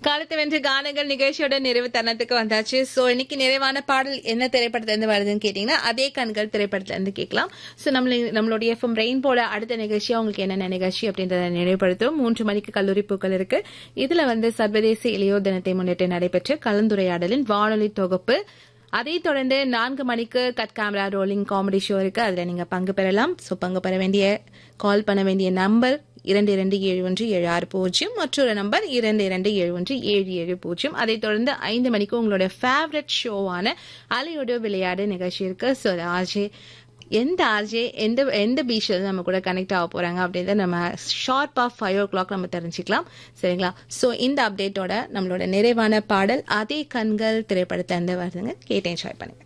காலத்தை வென்ற கானங்கள் நிகழ்ச்சியோட நிறைவு தருணத்துக்கு வந்தாச்சு சோ இன்னைக்கு நிறைவான பாடல் என்ன திரைப்படத்துல இருந்து வருதுன்னு கேட்டீங்கன்னா அதே கண்கள் திரைப்படத்துல இருந்து கேட்கலாம் சோ நம்மள நம்மளுடைய எஃப்எம் ரெயின்போட அடுத்த நிகழ்ச்சியா உங்களுக்கு என்னென்ன நிகழ்ச்சி அப்படின்றத நினைவுபடுத்தும் மூன்று மணிக்கு கல்லூரி பூக்கள் இருக்கு இதுல வந்து சர்வதேச இளையோர் தினத்தை முன்னிட்டு நடைபெற்ற கலந்துரையாடலின் வானொலி தொகுப்பு அதைத் தொடர்ந்து நான்கு மணிக்கு cut camera rolling comedy show இருக்கு அதுல நீங்க பங்கு பெறலாம் ஸோ பங்கு பெற வேண்டிய கால் பண்ண வேண்டிய நம்பர் இரண்டு இரண்டு ஏழு ஒன்று ஏழு ஆறு பூஜ்ஜியம் மற்றொரு நம்பர் இரண்டு இரண்டு ஏழு ஒன்று ஏழு ஏழு பூஜ்ஜியம் அதைத் தொடர்ந்து ஐந்து மணிக்கு உங்களுடைய ஃபேவரட் ஷோவான அலையோட விளையாடு நிகழ்ச்சி இருக்கு ஸோ ஆர்ஜே எந்த ஆர்ஜே எந்த எந்த பீச்சில் நம்ம கூட கனெக்ட் ஆக போறாங்க அப்படின்றத நம்ம ஷார்ப்பாக ஃபைவ் ஓ கிளாக் நம்ம தெரிஞ்சுக்கலாம் சரிங்களா ஸோ இந்த அப்டேட்டோட நம்மளோட நிறைவான பாடல் அதே கண்கள் திரைப்படத்தை இருந்து வருதுங்க கேட்டு என்ஜாய் பண்ணுங்க